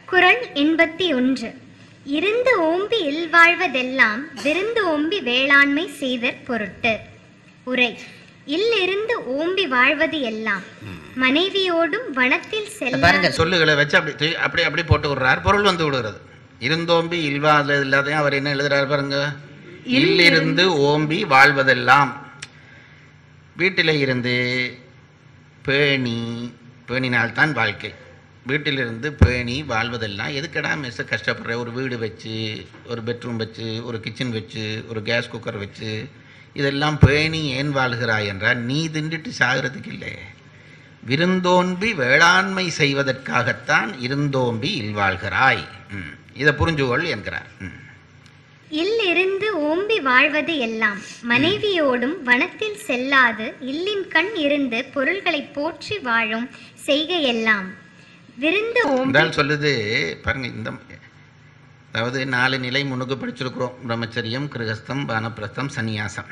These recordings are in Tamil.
குறள் எண்பத்தி ஒன்று இருந்து ஓம்பி இல்வாழ்வதெல்லாம் விருந்து ஓம்பி வேளாண்மை செய்தற் பொருட்டு உரை இல்லிருந்து ஓம்பி வாழ்வது எல்லாம் மனைவியோடும் வனத்தில் செல்ல பாருங்க சொல்லுகளை வச்சு அப்படி தூக்கி- அப்படி அப்படி போட்டு விடுறார் பொருள் வந்து விடுகிறது இருந்தோம்பி இல்வாத இல்லாதையும் அவர் என்ன எழுதுறாரு பாருங்க இல்லிருந்து ஓம்பி வாழ்வதெல்லாம் வீட்டில் இருந்து பேணி பேணினால்தான் வாழ்க்கை வீட்டிலிருந்து பேணி வாழ்வதெல்லாம் எதுக்கடா மெஸ்ஸை கஷ்டப்படுற ஒரு வீடு வச்சு ஒரு பெட்ரூம் வச்சு ஒரு கிச்சன் வச்சு ஒரு கேஸ் குக்கர் வச்சு இதெல்லாம் பேணி ஏன் வாழ்கிறாய் என்றால் நீ திண்டுட்டு சாகிறதுக்கு இல்லை விருந்தோம்பி வேளாண்மை செய்வதற்காகத்தான் இருந்தோம்பி இல்வாழ்கிறாய் ம். இதை புரிஞ்சுகொள் என்கிறார் ம். இல்லிருந்து ஓம்பி வாழ்வது எல்லாம் மனைவியோடும் வனத்தில் செல்லாது இல்லின் கண் இருந்து பொருள்களை போற்றி வாழும் செய்கை எல்லாம் விருந்து ஓம்பி என்றால் சொல்லுது பாருங்க இந்த அதாவது நாலு நிலை முன்னுக்கு படிச்சிருக்கிறோம் பிரம்மச்சரியம் கிருகஸ்தம் வானப்பிரஸ்தம் சந்நியாசம்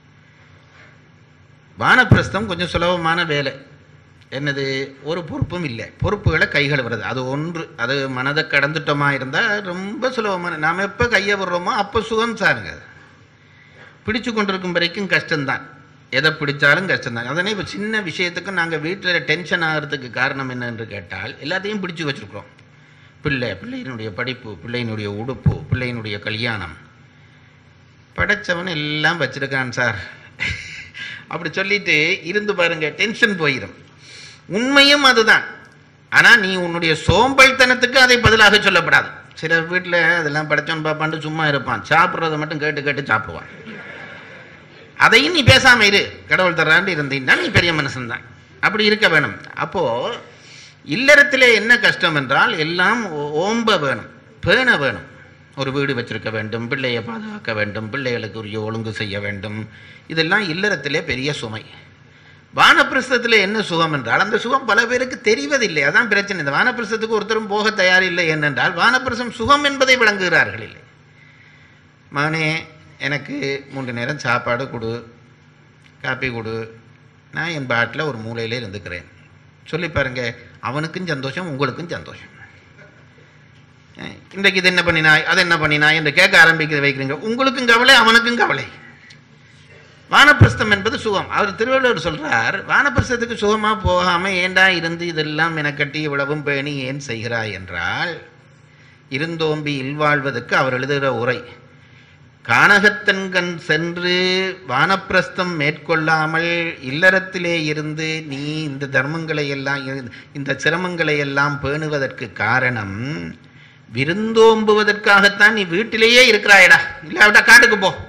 வானப்பிரஸ்தம் கொஞ்சம் சுலபமான வேலை என்னது ஒரு பொறுப்பும் இல்லை பொறுப்புகளை கைகள் வருது அது ஒன்று அது மனதை கடந்துட்டோமா இருந்தால் ரொம்ப சுலபமான நாம் எப்போ கையை விடுறோமோ அப்போ சுகம் சாருங்க அது. பிடிச்சு கொண்டிருக்கும் வரைக்கும் கஷ்டம்தான் எதை பிடிச்சாலும் கஷ்டம்தான் அதனே இப்போ சின்ன விஷயத்துக்கும் நாங்கள் வீட்டில் டென்ஷன் ஆகிறதுக்கு காரணம் என்ன என்று கேட்டால் எல்லாத்தையும் பிடிச்சு வச்சுருக்கிறோம் பிள்ளை பிள்ளையினுடைய படிப்பு பிள்ளையினுடைய உடுப்பு பிள்ளையினுடைய கல்யாணம் படைச்சவன் எல்லாம் வச்சிருக்கான் சார் அப்படி சொல்லிட்டு இருந்து பாருங்க டென்ஷன் போயிடும் உண்மையும் அதுதான் ஆனால் நீ உன்னுடைய சோம்பல்தனத்துக்கு அதை பதிலாக சொல்லப்படாது சில வீட்டில் அதெல்லாம் படைச்சவன் பாப்பான்ட்டு சும்மா இருப்பான் சாப்பிட்றத மட்டும் கேட்டு கேட்டு சாப்பிடுவான் அதையும் நீ பேசாம இரு கடவுள் தர்றாண்டு இருந்தீங்கன்னா நீ பெரிய மனுஷன்தான் அப்படி இருக்க வேணும் அப்போ இல்லறத்திலே என்ன கஷ்டம் என்றால் எல்லாம் ஓ- ஓம்ப வேணும் பேண வேணும் ஒரு வீடு வச்சிருக்க வேண்டும் பிள்ளையை பாதுகாக்க வேண்டும் பிள்ளைகளுக்கு உரிய ஒழுங்கு செய்ய வேண்டும் இதெல்லாம் இல்லறத்திலே பெரிய சுமை வானப்பிரஸ்தத்தில் என்ன சுகம் என்றால் அந்த சுகம் பல பேருக்கு தெரிவதில்லை அதான் பிரச்சனை இந்த வானப்பிரஸ்தத்துக்கு ஒருத்தரும் போக தயாரில்லை என்னென்றால் வானப்பிரசம் சுகம் என்பதை விளங்குகிறார்கள் இல்லை மகனே எனக்கு மூன்று நேரம் சாப்பாடு கொடு காப்பி கொடு நான் என் பாட்டில் ஒரு மூலையிலே இருந்துக்கிறேன் சொல்லி பாருங்க அவனுக்கும் சந்தோஷம் உங்களுக்கும் சந்தோஷம் அஹ் இன்றைக்கு இது என்ன பண்ணினாய் அது என்ன பண்ணினாய் என்று கேட்க ஆரம்பிக்க வைக்கிறீங்க உங்களுக்கும் கவலை அவனுக்கும் கவலை வானப்பிரஸ்தம் என்பது சுகம் அவர் திருவள்ளுவர் சொல்றார் வானப்பிரஸ்தத்துக்கு சுகமா போகாம ஏண்டா இருந்து இதெல்லாம் எனக்கட்டி இவ்வளவும் பேணி ஏன் செய்கிறாய் என்றால் இருந்தோம்பி இல்வாழ்வதற்கு அவர் எழுதுகிற உரை கானகத்தன்கண் சென்று வானப்பிரஸ்தம் மேற்கொள்ளாமல் இல்லறத்திலே இருந்து நீ இந்த தர்மங்களை எல்லாம் இரு- இந்த சிரமங்களை எல்லாம் பேணுவதற்கு காரணம் விருந்தோம்புவதற்காகத்தான் நீ வீட்டிலேயே இருக்கிறாயடா இல்லாவிட்டா காட்டுக்கு போ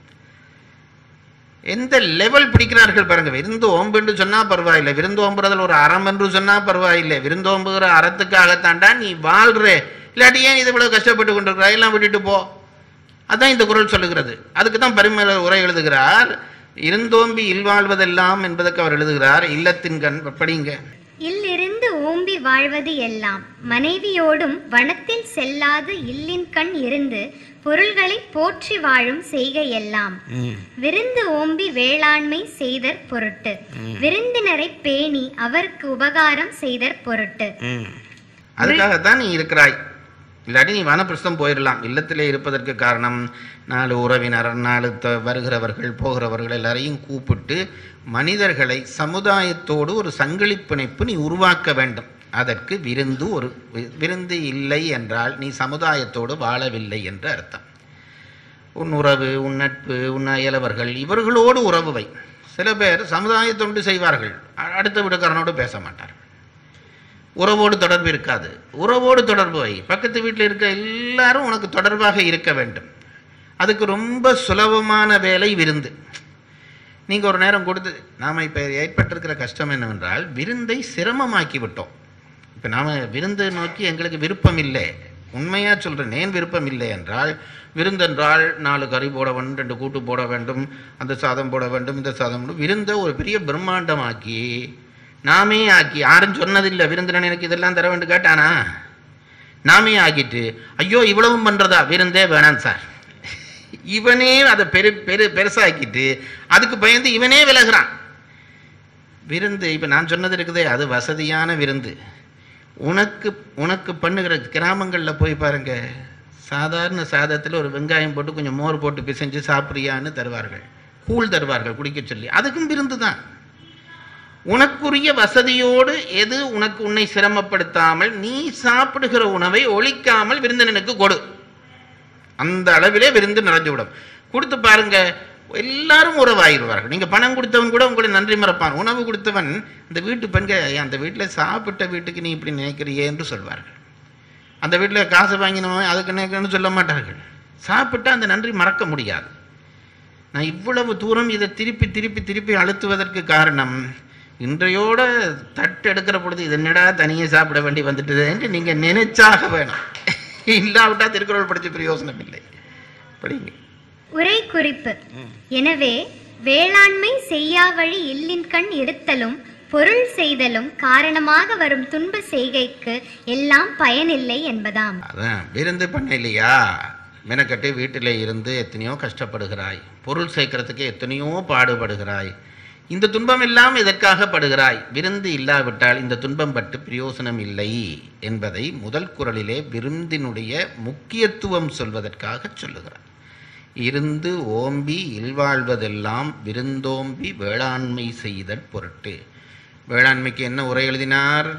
எந்த லெவல் பிடிக்கிறார்கள் பாருங்க விருந்து ஓம்புன்னு சொன்னா பரவாயில்லை விருந்து ஓம்புறதுல ஒரு அறம் என்று சொன்னா பரவாயில்லை விருந்து ஓம்புகிற அறத்துக்காகத்தான்டா நீ வாழ்ற இல்லாட்டி ஏன் இது இவ்வளவு கஷ்டப்பட்டு கொண்டிருக்கிறாய் எல்லாம் விட்டுட்டு போ அதான் இந்த குரல் சொல்லுகிறது அதுக்கு தான் பரிமள உரை எழுதுகிறார் இருந்தோம்பி இல்வாழ்வதெல்லாம் என்பதற்கு அவர் எழுதுகிறார் இல்லத்தின் கண் படிங்க இல்லிருந்து ஓம்பி வாழ்வது எல்லாம் மனைவியோடும் வனத்தில் செல்லாது இல்லின் கண் இருந்து பொருள்களை போற்றி வாழும் செய்கை எல்லாம் விருந்து ஓம்பி வேளாண்மை செய்தற் பொருட்டு விருந்தினரை பேணி அவருக்கு உபகாரம் செய்தற் பொருட்டு அதுக்காகத்தான் நீ இருக்கிறாய் இல்லாட்டி நீ வனப்பிரஸ்தம் போயிடலாம் இல்லத்திலே இருப்பதற்கு காரணம் நாலு உறவினர் நாலு த வருகிறவர்கள் போகிறவர்கள் எல்லாரையும் கூப்பிட்டு மனிதர்களை சமுதாயத்தோடு ஒரு சங்கிலி பிணைப்பு நீ உருவாக்க வேண்டும் அதற்கு விருந்து ஒரு வி- விருந்து இல்லை என்றால் நீ சமுதாயத்தோடு வாழவில்லை என்று அர்த்தம் உன் உறவு உன் நட்பு உன் அயலவர்கள் இவர்களோடு உறவு வை சில பேர் சமுதாய தொண்டு செய்வார்கள் அ- அடுத்த வீட்டுக்காரனோடு பேச மாட்டார்கள் உறவோடு தொடர்பு இருக்காது உறவோடு தொடர்பு வை பக்கத்து வீட்டில் இருக்க எல்லாரும் உனக்கு தொடர்பாக இருக்க வேண்டும் அதுக்கு ரொம்ப சுலபமான வேலை விருந்து நீங்கள் ஒரு நேரம் கொடுத்து நாம் இப்போ ஏற்பட்டிருக்கிற கஷ்டம் என்னவென்றால் விருந்தை சிரமமாக்கி விட்டோம் இப்போ நாம் விருந்து நோக்கி எங்களுக்கு விருப்பம் இல்லை உண்மையாக சொல்கிறேன் ஏன் விருப்பம் இல்லை என்றால் விருந்தென்றால் நாலு கறி போட வேண்டும் ரெண்டு கூட்டு போட வேண்டும் அந்த சாதம் போட வேண்டும் இந்த சாதம் போட விருந்தை ஒரு பெரிய பிரம்மாண்டமாக்கி நாமே ஆக்கி யாரும் சொன்னதில்லை விருந்தினன் எனக்கு இதெல்லாம் தர வேண்டும் கேட்டானா நாமே ஆக்கிட்டு ஐயோ இவ்வளவும் பண்ணுறதா விருந்தே வேணாம் சார் இவனே அதை பெரு பெரு பெருசாக்கிட்டு அதுக்கு பயந்து இவனே விலகுறான் விருந்து இப்போ நான் சொன்னது இருக்குதே அது வசதியான விருந்து உனக்கு உனக்கு பண்ணுகிற கிராமங்களில் போய் பாருங்க சாதாரண சாதத்தில் ஒரு வெங்காயம் போட்டு கொஞ்சம் மோர் போட்டு பிசைஞ்சு சாப்பிட்றியான்னு தருவார்கள் கூழ் தருவார்கள் குடிக்க சொல்லி அதுக்கும் விருந்து தான் உனக்குரிய வசதியோடு எது உனக்கு உன்னை சிரமப்படுத்தாமல் நீ சாப்பிடுகிற உணவை ஒழிக்காமல் விருந்தினனுக்கு கொடு அந்த அளவிலே விருந்து நிறைஞ்சுவிடும் கொடுத்து பாருங்க எல்லாரும் உறவாயிருவார்கள் நீங்க பணம் கொடுத்தவன் கூட உங்களை நன்றி மறப்பான் உணவு கொடுத்தவன் இந்த வீட்டு பெண்கள் "ஐயா, அந்த வீட்டில் சாப்பிட்ட வீட்டுக்கு நீ இப்படி நினைக்கிறியே என்று சொல்வார்கள் அந்த வீட்டில் காசு வாங்கினவன் அதுக்கு நினைக்கணும்னு சொல்ல மாட்டார்கள் சாப்பிட்டா அந்த நன்றி மறக்க முடியாது நான் இவ்வளவு தூரம் இதை திருப்பி திருப்பி திருப்பி அழுத்துவதற்கு காரணம் இன்றையோட தட்டு எடுக்கிற பொழுது இது என்னடா தனியே சாப்பிட வேண்டி வந்துட்டுது என்று நீங்க நினைச்சாக வேணும் இல்லாவிட்டா திருக்குறள் படிச்ச பிரயோசனம் இல்லை படிங்க உரை குறிப்பு எனவே வேளாண்மை செய்யாவழி இல்லின்கண் இருத்தலும் பொருள் செய்தலும் காரணமாக வரும் துன்ப செய்கைக்கு எல்லாம் பயனில்லை என்பதாம் அதான் விருந்து பண்ண இல்லையா மெனக்கட்டு வீட்டில் இருந்து எத்தனையோ கஷ்டப்படுகிறாய் பொருள் சேர்க்கறதுக்கு எத்தனையோ பாடுபடுகிறாய் இந்த துன்பம் எல்லாம் எதற்காக படுகிறாய் விருந்து இல்லாவிட்டால் இந்த துன்பம் பட்டு பிரயோசனம் இல்லை என்பதை முதல் குறளிலே விருந்தினுடைய முக்கியத்துவம் சொல்வதற்காக சொல்லுகிறார் இருந்து ஓம்பி இல்வாழ்வதெல்லாம் விருந்தோம்பி வேளாண்மை செய்தற் பொருட்டு வேளாண்மைக்கு என்ன உரை எழுதினார்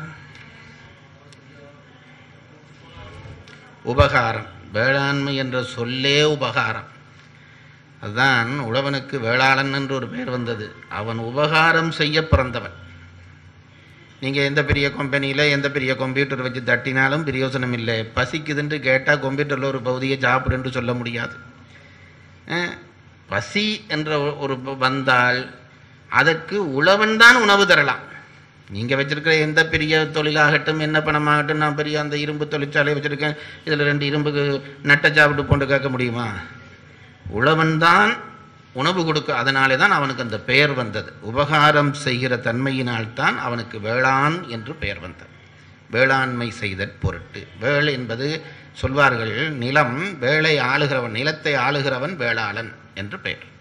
உபகாரம் வேளாண்மை என்ற சொல்லே உபகாரம் அதுதான் உழவனுக்கு வேளாளன் என்று ஒரு பெயர் வந்தது அவன் உபகாரம் செய்ய பிறந்தவன் நீங்கள் எந்த பெரிய கம்பெனியில் எந்த பெரிய கம்ப்யூட்டர் வச்சு தட்டினாலும் பிரயோசனம் இல்லை பசிக்குதுன்னு கேட்டால் கம்ப்யூட்டரில் ஒரு பகுதியை சாப்பிடுன்னு சொல்ல முடியாது அஹ், பசி என்ற ஒ- ஒரு ப- வந்தால் அதற்கு உழவன் தான் உணவு தரலாம் நீங்கள் வச்சிருக்கிற எந்த பெரிய தொழிலாகட்டும் என்ன பணமாகட்டும் நான் பெரிய அந்த இரும்பு தொழிற்சாலை வச்சுருக்கேன் இதில் ரெண்டு இரும்புக்கு நட்டை சாப்பிட்டு போட்டு கேட்க முடியுமா உழவன் தான் உணவு கொடுக்க அதனாலே தான் அவனுக்கு அந்த பெயர் வந்தது உபகாரம் செய்கிற தன்மையினால் தான் அவனுக்கு வேளாண் என்று பெயர் வந்தது வேளாண்மை செய்தற் பொருட்டு வேள் என்பது சொல்வார்கள் நிலம் வேளை ஆளுகிறவன் நிலத்தை ஆளுகிறவன் வேளாளன் என்று பெயர்